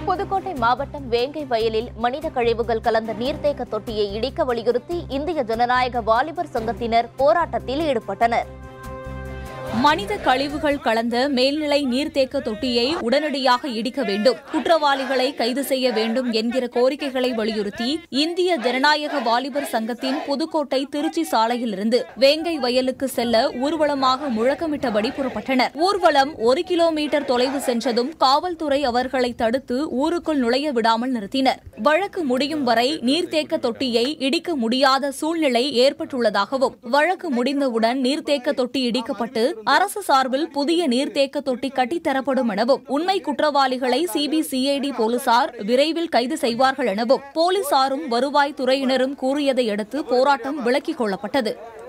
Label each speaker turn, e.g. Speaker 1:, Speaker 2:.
Speaker 1: புதுக்கோட்டை மாவட்டம் வேங்கை வயலில் மனித கழிவுகள் கலந்த நீர்த்தேக்க தொட்டியை இடிக்க வலியுறுத்தி இந்திய ஜனநாயக வாலிபர் சங்கத்தினர் போராட்டத்தில் ஈடுபட்டனர்
Speaker 2: மனித கழிவுகள் கலந்த மேல்நிலை நீர்த்தேக்க தொட்டியை உடனடியாக இடிக்க வேண்டும் குற்றவாளிகளை கைது செய்ய வேண்டும் என்கிற கோரிக்கைகளை வலியுறுத்தி இந்திய ஜனநாயக வாலிபர் சங்கத்தின் புதுக்கோட்டை திருச்சி சாலையிலிருந்து வேங்கை வயலுக்கு செல்ல ஊர்வலமாக முழக்கமிட்டபடி புறப்பட்டனர் ஊர்வலம் ஒரு கிலோமீட்டர் தொலைவு சென்றதும் காவல்துறை அவர்களை தடுத்து ஊருக்குள் நுழைய விடாமல் நிறுத்தினர் வழக்கு முடியும் வரை நீர்த்தேக்க தொட்டியை இடிக்க முடியாத சூழ்நிலை ஏற்பட்டுள்ளதாகவும் வழக்கு முடிந்தவுடன் நீர்த்தேக்க தொட்டி இடிக்கப்பட்டு அரசு சார்பில் புதிய நீர்த்தேக்க தொட்டி கட்டித்தரப்படும் எனவும் உண்மை குற்றவாளிகளை சிபிசிஐடி போலீசார் விரைவில் கைது செய்வார்கள் எனவும் போலீசாரும் வருவாய் துறையினரும் கூறியதை அடுத்து போராட்டம் விலக்கிக் கொள்ளப்பட்டது